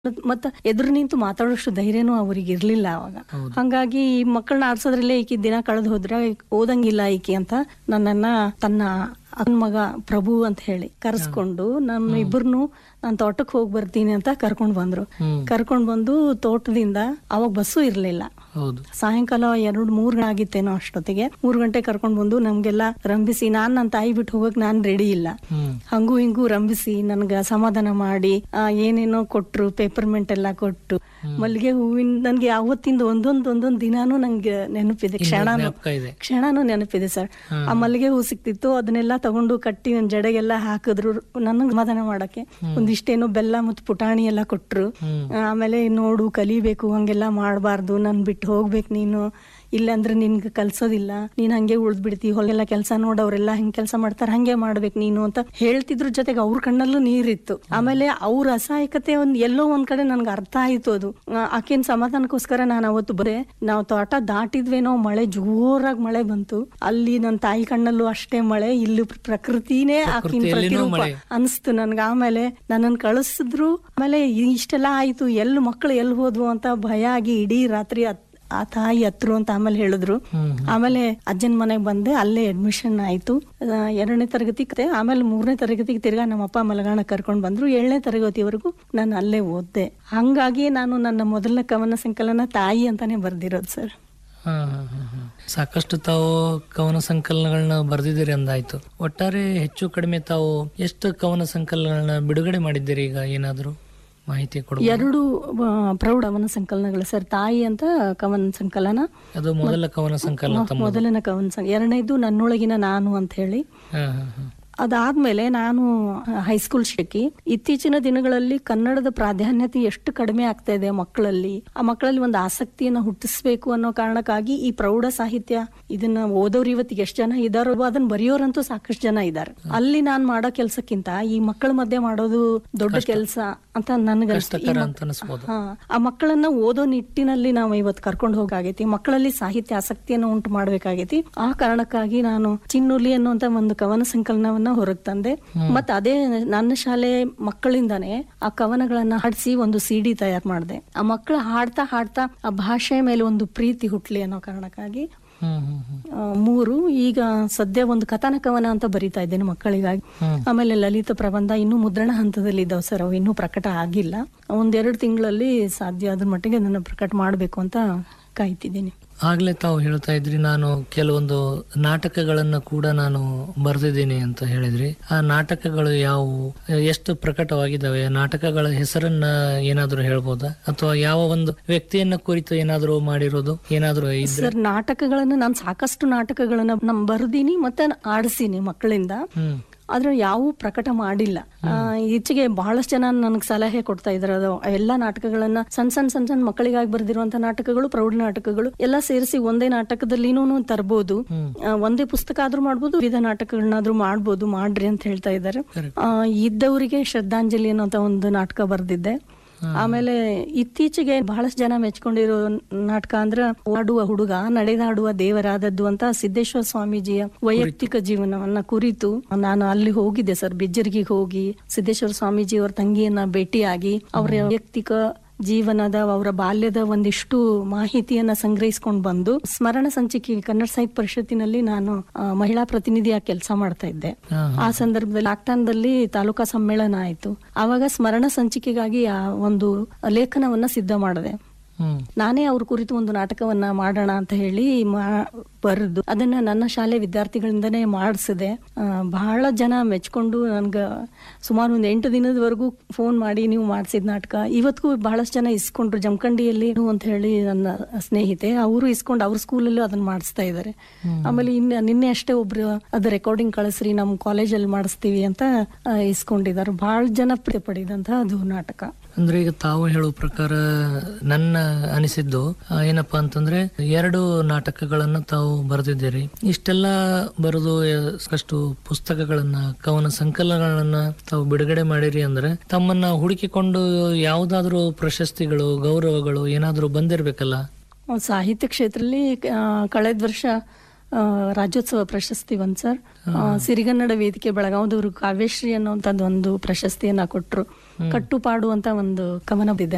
ಮತ್ತ ಎದುರು ನಿಂತು ಮಾತಾಡೋಷ್ಟು ಧೈರ್ಯನೂ ಅವ್ರಿಗೆ ಇರ್ಲಿಲ್ಲ ಅವಾಗ ಹೌದು. ಹಂಗಾಗಿ ಈ ಮಕ್ಕಳನ್ನ ಆಡ್ಸೋದ್ರಲ್ಲೇ ಈಕಿ ದಿನ ಕಳೆದು ಹೋದ್ರೆ ಓದಂಗಿಲ್ಲ ಈಕಿ ಅಂತ ನನ್ನನ್ನ ತನ್ನ ಅಕ್ಕನ ಮಗ ಪ್ರಭು ಅಂತ ಹೇಳಿ ಕರೆಸ್ಕೊಂಡು ನಮ್ಮ ಇಬ್ಬರನ್ನು ನಾನು ತೋಟಕ್ಕೆ ಹೋಗಿ ಬರ್ತೀನಿ ಅಂತ ಕರ್ಕೊಂಡ್ ಬಂದ್ರು ಹ್ಮ್ ಕರ್ಕೊಂಡ್ ಬಂದು ತೋಟದಿಂದ ಅವಾಗ ಬಸ್ಸು ಇರ್ಲಿಲ್ಲ ಹೌದು ಸಾಯಂಕಾಲ ಎರಡು ಮೂರ್ ಗಂಟೆ ಆಗಿತ್ತೇನೋ ಅಷ್ಟೊತ್ತಿಗೆ ಮೂರ್ ಗಂಟೆ ಕರ್ಕೊಂಡ್ ಬಂದು ನಮ್ಗೆಲ್ಲ ರಂಭಿಸಿ ನಾನ್ ನನ್ನ ತಾಯಿ ಬಿಟ್ಟು ಹೋಗಕ್ ನಾನ್ ರೆಡಿ ಇಲ್ಲ ಹ್ಮ್ ಹಂಗೂ ಹಿಂಗೂ ರಂಭಿಸಿ ನನ್ಗ ಸಮಾಧಾನ ಮಾಡಿ ಆ, ಏನೇನೋ ಕೊಟ್ರು ಪೇಪರ್ಮೆಂಟ್ ಎಲ್ಲ ಕೊಟ್ಟು ಮಲ್ಲಿಗೆ ಹೂವಿನ ನನ್ಗೆ ಅವತ್ತಿಂದ ಒಂದೊಂದ್ ಒಂದೊಂದ್ ದಿನಾನು ನಂಗೆ ನೆನಪಿದೆ ಕ್ಷಣನೂ ಜ್ಞಾಪಕ ಇದೆ ಕ್ಷಣನೂ ನೆನಪಿದೆ ಸರ್ ಆ ಮಲ್ಲಿಗೆ ಹೂ ಸಿಕ್ತಿತ್ತು ಅದನ್ನೆಲ್ಲ ತಗೊಂಡು ಕಟ್ಟಿ ನನ್ ಜಡೆಗೆಲ್ಲ ಹಾಕಿದ್ರು ನನಗೆ ಸಮಾಧಾನ ಮಾಡಕ್ಕೆ ಒಂದಿಷ್ಟೇನೋ ಬೆಲ್ಲ ಮತ್ತು ಪುಟಾಣಿ ಎಲ್ಲ ಕೊಟ್ರು ಹ್ಮ್ ಆಮೇಲೆ ನೋಡು ಕಲಿಬೇಕು ಹಂಗೆಲ್ಲ ಮಾಡಬಾರ್ದು ನನ್ ಬಿಟ್ಟು ಹೋಗ್ಬೇಕು ನೀನು ಇಲ್ಲಾಂದ್ರೆ ನಿನ್ಗೆ ಕಲ್ಸೋದಿಲ್ಲ ನೀನ್ ಹಂಗೆ ಉಳ್ದ್ ಬಿಡ್ತಿ ಹೊಲೆಲ್ಲ ಕೆಲಸ ನೋಡ್ ಅವ್ರೆಲ್ಲ ಹೆಂಗ್ ಕೆಲಸ ಮಾಡ್ತಾರ ಹಂಗೆ ಮಾಡ್ಬೇಕು ನೀನು ಅಂತ ಹೇಳ್ತಿದ್ರ ಜೊತೆಗೆ ಅವ್ರ ಕಣ್ಣಲ್ಲೂ ನೀರಿತ್ತು ಆಮೇಲೆ ಅವ್ರ ಅಸಹಾಯಕತೆ ಒಂದ್ ಎಲ್ಲೋ ಒಂದ್ ಕಡೆ ನನ್ಗೆ ಅರ್ಥ ಆಯ್ತು ಅದು ಆ, ಆಕಿನ್ ಸಮಾಧಾನಕ್ಕೋಸ್ಕರ ನಾನು ಅವತ್ತು ಬರೇ ನಾವು ತೋಟ ದಾಟಿದ್ವೇನೋ ಮಳೆ ಜೋರಾಗಿ ಮಳೆ ಬಂತು ಅಲ್ಲಿ ನನ್ನ ತಾಯಿ ಕಣ್ಣಲ್ಲೂ ಅಷ್ಟೇ ಮಳೆ ಇಲ್ಲಿ ಪ್ರಕೃತಿನೇ ಆಕಿನ ಪ್ರಕೃತಿಯಲ್ಲಿನೂ ಪ್ರತಿರೂಪ ಮಳೆ. ಅನಿಸ್ತು ನನ್ಗೆ ಆಮೇಲೆ ನನ್ನನ್ನು ಕಳಿಸಿದ್ರು ಆಮೇಲೆ ಇಷ್ಟೆಲ್ಲ ಆಯ್ತು ಎಲ್ಲಿ ಮಕ್ಕಳು ಎಲ್ಲಿ ಹೋದ್ವು ಅಂತ ಭಯ ಆಗಿ ಇಡೀ ರಾತ್ರಿ ಅತ್- ಆ ತಾಯಿ ಹತ್ರು ಅಂತ ಆಮೇಲೆ ಹೇಳಿದ್ರು ಹ್ಮ್ ಆಮೇಲೆ ಅಜ್ಜನ ಮನೆಗೆ ಬಂದೆ ಅಲ್ಲೇ ಅಡ್ಮಿಷನ್ ಆಯ್ತು ಆ, ಎರಡನೇ ತರಗತಿ ಕತೆ ಆಮೇಲೆ ಮೂರನೇ ತರಗತಿಗೆ ತಿರ್ಗಾ ನಮ್ಮ ಅಪ್ಪ ಮಲಗಾಣ ಕರ್ಕೊಂಡು ಬಂದ್ರು ಏಳನೇ ತರಗತಿವರೆಗೂ ನಾನು ಅಲ್ಲೇ ಓದ್ದೆ ಹಂಗಾಗಿ ನಾನು ನನ್ನ ಮೊದಲನೇ ಕವನ ಸಂಕಲನ ತಾಯಿ ಅಂತಾನೆ ಬರ್ದಿರೋದು ಸರ್ ಹಾ, ಹಾ, ಹಾ, ಹಾ. ಸಾಕಷ್ಟು ತಾವು ಕವನ ಸಂಕಲನಗಳನ್ನ ಬರೆದಿದ್ದೀರಿ ಅಂದಾಯ್ತು ಒಟ್ಟಾರೆ ಹೆಚ್ಚು ಕಡಿಮೆ ತಾವು ಎಷ್ಟು ಕವನ ಸಂಕಲನಗಳನ್ನ ಬಿಡುಗಡೆ ಮಾಡಿದ್ದೀರಿ ಈಗ ಏನಾದ್ರು ಮಾಹಿತಿ ಕೊಡ ಎರಡು ಆ, ಪ್ರೌಢ ಕವನ ಸಂಕಲನಗಳು ಸರ್ ತಾಯಿ ಅಂತ ಕವನ ಸಂಕಲನ ಅದು ಮೊದಲ ಕವನ ಸಂಕಲನ ತಮ್ಮ ಮೊದಲನೇ ಕವನ ಸಂಕ ಎರಡನೇದು ನನ್ನೊಳಗಿನ ನಾನು ಅಂತ ಹೇಳಿ ಹಾ, ಹಾ, ಹಾ. ಅದಾದ್ಮೇಲೆ ನಾನು ಹೈಸ್ಕೂಲ್ ಶಿಕ್ಷಕಿ ಇತ್ತೀಚಿನ ದಿನಗಳಲ್ಲಿ ಕನ್ನಡದ ಪ್ರಾಧಾನ್ಯತೆ ಎಷ್ಟು ಕಡಿಮೆ ಆಗ್ತಾ ಇದೆ ಮಕ್ಕಳಲ್ಲಿ ಆ ಮಕ್ಕಳಲ್ಲಿ ಒಂದು ಆಸಕ್ತಿಯನ್ನ ಹುಟ್ಟಿಸ್ಬೇಕು ಅನ್ನೋ ಕಾರಣಕ್ಕಾಗಿ ಈ ಪ್ರೌಢ ಸಾಹಿತ್ಯ ಇದನ್ನ ಓದೋರು ಇವತ್ತಿಗೆ ಎಷ್ಟು ಜನ ಇದಾರೋ ಅದನ್ನ ಬರೆಯೋರಂತೂ ಸಾಕಷ್ಟು ಜನ ಇದ್ದಾರೆ ಅಲ್ಲಿ ನಾನ್ ಮಾಡೋ ಕೆಲ್ಸಕ್ಕಿಂತ ಈ ಮಕ್ಕಳ ಮಧ್ಯೆ ಮಾಡೋದು ದೊಡ್ಡ ಕೆಲಸ ಅಂತ ನನ್ಗೆ ಕಷ್ಟಕರ ಅಂತ ಅನಿಸ್ಬೋದು ಹಾ ಆ ಮಕ್ಕಳನ್ನ ಓದೋ ನಿಟ್ಟಿನಲ್ಲಿ ನಾವು ಇವತ್ತು ಕರ್ಕೊಂಡು ಹೋಗಾಗೈತಿ ಮಕ್ಕಳಲ್ಲಿ ಸಾಹಿತ್ಯ ಆಸಕ್ತಿಯನ್ನು ಉಂಟು ಮಾಡ್ಬೇಕಾಗೈತಿ ಆ ಕಾರಣಕ್ಕಾಗಿ ನಾನು ಚಿನ್ನುಲಿ ಅನ್ನುವಂತ ಒಂದು ಕವನ ಸಂಕಲನವನ್ನ ಹೊರಗ್ ತಂದೆ ಮತ್ತೆ ಅದೇ ನನ್ನ ಶಾಲೆ ಮಕ್ಕಳಿಂದಾನೇ ಆ ಕವನಗಳನ್ನ ಹಾಡಿಸಿ ಒಂದು ಸಿಡಿ ತಯಾರು ಮಾಡಿದೆ ಆ ಮಕ್ಕಳು ಹಾಡ್ತಾ ಹಾಡ್ತಾ ಆ ಭಾಷೆ ಮೇಲೆ ಒಂದು ಪ್ರೀತಿ ಹುಟ್ಲಿ ಅನ್ನೋ ಕಾರಣಕ್ಕಾಗಿ ಹ್ಮ್ ಹ್ಮ್ ಹ್ಮ್ ಆ, ಮೂರು ಈಗ ಸದ್ಯ ಒಂದು ಕಥನ ಕವನ ಅಂತ ಬರಿತಾ ಇದ್ದೇನೆ ಮಕ್ಕಳಿಗಾಗಿ ಹ್ಮ್. ಆಮೇಲೆ ಲಲಿತ ಪ್ರಬಂಧ ಇನ್ನೂ ಮುದ್ರಣ ಹಂತದಲ್ಲಿ ಇದಾವೆ ಸರ್ ಅವು ಇನ್ನೂ ಪ್ರಕಟ ಆಗಿಲ್ಲ ಒಂದೆರಡು ತಿಂಗಳಲ್ಲಿ ಸಾಧ್ಯ ಅದ್ರ ಮಟ್ಟಿಗೆ ಅದನ್ನ ಪ್ರಕಟ ಮಾಡಬೇಕು ಅಂತ ಕಾಯ್ತಿದ್ದೀನಿ ಆಗ್ಲೇ ತಾವು ಹೇಳ್ತಾ ಇದ್ರಿ ನಾನು ಕೆಲವೊಂದು ನಾಟಕಗಳನ್ನ ಕೂಡ ನಾನು ಬರೆದಿದ್ದೀನಿ ಅಂತ ಹೇಳಿದ್ರಿ ಆ ನಾಟಕಗಳು ಯಾವುವು ಎಷ್ಟು ಪ್ರಕಟವಾಗಿದ್ದಾವೆ ನಾಟಕಗಳ ಹೆಸರನ್ನ ಏನಾದ್ರೂ ಹೇಳ್ಬೋದಾ ಅಥವಾ ಯಾವ ಒಂದು ವ್ಯಕ್ತಿಯನ್ನ ಕುರಿತು ಏನಾದ್ರೂ ಮಾಡಿರೋದು ಏನಾದ್ರೂ ಇದ್ರೆ ಸರ್ ನಾಟಕಗಳನ್ನ ನಾನು ಸಾಕಷ್ಟು ನಾಟಕಗಳನ್ನ ನಮ್ ಬರ್ದೀನಿ ಮತ್ತೆ ಆಡಿಸೀನಿ ಮಕ್ಕಳಿಂದ ಹ್ಮ್ ಆದ್ರೆ ಯಾವ ಪ್ರಕಟ ಮಾಡಿಲ್ಲ ಆ, ಈಚೆಗೆ ಬಹಳಷ್ಟು ಜನ ನನಗೆ ಸಲಹೆ ಕೊಡ್ತಾ ಇದ್ದಾರೆ ಅದು ಎಲ್ಲಾ ನಾಟಕಗಳನ್ನ ಸಣ್ಣ ಸಣ್ಣ ಸಣ್ಣ ಸಣ್ಣ ಮಕ್ಕಳಿಗಾಗಿ ಬರೆದಿರುವಂತ ನಾಟಕಗಳು ಪ್ರೌಢ ನಾಟಕಗಳು ಎಲ್ಲ ಸೇರಿಸಿ ಒಂದೇ ನಾಟಕದಲ್ಲಿನೂ ತರಬಹುದು ಹ್ಮ್ ಒಂದೇ ಪುಸ್ತಕ ಆದ್ರೂ ಮಾಡ್ಬೋದು ವಿವಿಧ ನಾಟಕಗಳನ್ನಾದ್ರೂ ಮಾಡ್ಬೋದು ಮಾಡ್ರಿ ಅಂತ ಹೇಳ್ತಾ ಇದ್ದಾರೆ Correct. ಆ, ಇದ್ದವರಿಗೆ ಶ್ರದ್ಧಾಂಜಲಿ ಅನ್ನೋಂತ ಒಂದು ನಾಟಕ ಬರೆದಿದ್ದೆ ಆಮೇಲೆ ಇತ್ತೀಚೆಗೆ ಬಹಳಷ್ಟು ಜನ ಮೆಚ್ಕೊಂಡಿರೋ ನಾಟಕ ಅಂದ್ರೆ ಆಡುವ ಹುಡುಗ ನಡೆದಾಡುವ ದೇವರಾದದ್ದು ಅಂತ ಸಿದ್ದೇಶ್ವರ ಸ್ವಾಮೀಜಿಯ ವೈಯಕ್ತಿಕ ಜೀವನವನ್ನ ಕುರಿತು ನಾನು ಅಲ್ಲಿ ಹೋಗಿದ್ದೆ ಸರ್ ಬಿಜ್ಜರ್ಗಿಗೆ ಹೋಗಿ ಸಿದ್ದೇಶ್ವರ ಸ್ವಾಮೀಜಿ ಅವರ ತಂಗಿಯನ್ನ ಭೇಟಿಯಾಗಿ ಅವರ ವೈಯಕ್ತಿಕ ಜೀವನದ ಅವರ ಬಾಲ್ಯದ ಒಂದಿಷ್ಟು ಮಾಹಿತಿಯನ್ನ ಸಂಗ್ರಹಿಸ್ಕೊಂಡು ಬಂದು ಸ್ಮರಣ ಸಂಚಿಕೆ ಕನ್ನಡ ಸಾಹಿತ್ಯ ಪರಿಷತ್ತಿನಲ್ಲಿ ನಾನು ಆ, ಮಹಿಳಾ ಪ್ರತಿನಿಧಿಯಾಗಿ ಕೆಲಸ ಮಾಡ್ತಾ ಇದ್ದೆ ಹಾ, ಆ ಸಂದರ್ಭದಲ್ಲಿ ಲಾಕ್ಡೌನ್ದಲ್ಲಿ ತಾಲೂಕಾ ಸಮ್ಮೇಳನ ಆಯ್ತು ಆವಾಗ ಸ್ಮರಣ ಸಂಚಿಕೆಗಾಗಿ ಆ ಒಂದು ಲೇಖನವನ್ನ ಸಿದ್ಧ ಮಾಡಿದೆ ಹ್ಮ್ ನಾನೇ ಅವ್ರ ಕುರಿತು ಒಂದು ನಾಟಕವನ್ನ ಮಾಡೋಣ ಅಂತ ಹೇಳಿ ಮಾ- ಬರೆದು ಅದನ್ನ ನನ್ನ ಶಾಲೆ ವಿದ್ಯಾರ್ಥಿಗಳಿಂದನೇ ಮಾಡಿಸಿದೆ ಆ, ಬಹಳ ಜನ ಮೆಚ್ಕೊಂಡು ನನ್ಗ ಸುಮಾರು ಒಂದು ಎಂಟು ದಿನದವರೆಗೂ ಫೋನ್ ಮಾಡಿ ನೀವು ಮಾಡಿಸಿದ ನಾಟಕ ಇವತ್ತಿಗೂ ಬಹಳಷ್ಟು ಜನ ಇಸ್ಕೊಂಡ್ರು ಜಮಖಂಡಿಯಲ್ಲಿ ಅಂತ ಹೇಳಿ ನನ್ನ ಸ್ನೇಹಿತೆ ಅವರು ಇಸ್ಕೊಂಡು ಅವ್ರ ಸ್ಕೂಲಲ್ಲೂ ಅದನ್ನ ಮಾಡಿಸ್ತಾ ಇದ್ದಾರೆ ಆಮೇಲೆ ಇನ್ನ ನಿನ್ನೆ ಅಷ್ಟೇ ಒಬ್ರು ಅದ ರೆಕಾರ್ಡಿಂಗ್ ಕಳಿಸ್ರಿ ನಮ್ಮ ಕಾಲೇಜಲ್ಲಿ ಮಾಡಿಸ್ತೀವಿ ಅಂತ ಆ, ಇಸ್ಕೊಂಡಿದ್ದಾರೆ ಬಹಳ ಜನ ಪ್ರಿಯ ಪಡೆದಂತ ಅದು ನಾಟಕ ಅಂದ್ರೆ ಈಗ ತಾವು ಹೇಳೋ ಪ್ರಕಾರ ನನ್ನ ಅನಿಸಿದ್ದು ಆ, ಏನಪ್ಪಾ ಅಂತಂದ್ರೆ ಎರಡು ನಾಟಕಗಳನ್ನ ತಾವು ಬರೆದಿದ್ದೀರಿ ಇಷ್ಟೆಲ್ಲ ಬರೆದು ಆ, ಸಾಕಷ್ಟು ಪುಸ್ತಕಗಳನ್ನ ಕವನ ಸಂಕಲನಗಳನ್ನ ತಾವು ಬಿಡುಗಡೆ ಮಾಡಿರಿ ಅಂದ್ರೆ ತಮ್ಮನ್ನ ಹುಡುಕಿಕೊಂಡು ಯಾವುದಾದ್ರೂ ಪ್ರಶಸ್ತಿಗಳು ಗೌರವಗಳು ಏನಾದ್ರೂ ಬಂದಿರ್ಬೇಕಲ್ಲ ಸಾಹಿತ್ಯ ಕ್ಷೇತ್ರದಲ್ಲಿ ಆ, ಕಳೆದ ವರ್ಷ ಆ, ರಾಜ್ಯೋತ್ಸವ ಪ್ರಶಸ್ತಿ ಬಂದ್ ಸರ್ ಆ, ಸಿರಿಗನ್ನಡ ವೇದಿಕೆ ಬೆಳಗಾವದವರು ಕಾವ್ಯಶ್ರೀ ಅನ್ನುವಂಥದ್ದು ಒಂದು ಪ್ರಶಸ್ತಿಯನ್ನ ಕೊಟ್ರು ಕಟ್ಟುಪಾಡು ಅಂತ ಒಂದು ಕವನ ಇದೆ